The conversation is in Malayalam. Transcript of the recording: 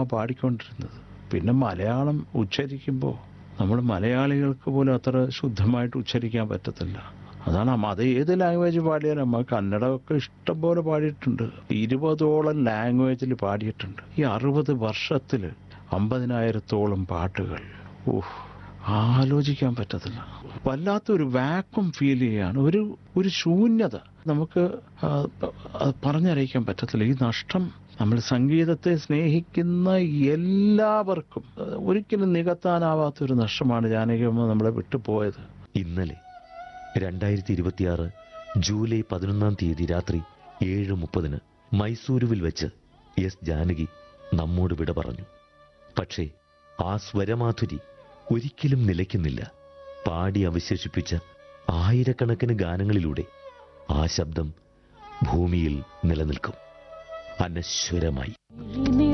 അമ്മ പാടിക്കൊണ്ടിരുന്നത് പിന്നെ മലയാളം ഉച്ചരിക്കുമ്പോൾ നമ്മൾ മലയാളികൾക്ക് പോലും അത്ര ശുദ്ധമായിട്ട് ഉച്ചരിക്കാൻ പറ്റത്തില്ല അതാണ് അമ്മ അത് ഏത് ലാംഗ്വേജ് പാടിയാലും അമ്മ കന്നഡമൊക്കെ ഇഷ്ടംപോലെ പാടിയിട്ടുണ്ട് ഇരുപതോളം ലാംഗ്വേജിൽ പാടിയിട്ടുണ്ട് ഈ അറുപത് വർഷത്തിൽ അമ്പതിനായിരത്തോളം പാട്ടുകൾ ഊഹ് ആലോചിക്കാൻ പറ്റത്തില്ല വല്ലാത്തൊരു വാക്വം ഫീൽ ചെയ്യാണ് ഒരു ഒരു ശൂന്യത നമുക്ക് ആ, അത് പറഞ്ഞറിയിക്കാൻ പറ്റത്തില്ല ഈ നഷ്ടം നമ്മൾ സംഗീതത്തെ സ്നേഹിക്കുന്ന എല്ലാവർക്കും ആ, ഒരിക്കലും നികത്താനാവാത്തൊരു നഷ്ടമാണ് ജാനകിയമ്മ നമ്മളെ വിട്ടുപോയത് ഇന്നലെ രണ്ടായിരത്തി ഇരുപത്തിയാറ് ജൂലൈ പതിനൊന്നാം തീയതി രാത്രി ഏഴ് മുപ്പതിന് മൈസൂരുവിൽ വെച്ച് എസ് ജാനകി നമ്മോട് വിട പറഞ്ഞു പക്ഷേ ആ സ്വരമാധുരി ഒരിക്കലും നിലയ്ക്കുന്നില്ല പാടി അവശേഷിപ്പിച്ച ആയിരക്കണക്കിന് ഗാനങ്ങളിലൂടെ ആ ശബ്ദം ഭൂമിയിൽ നിലനിൽക്കും അനശ്വരമായി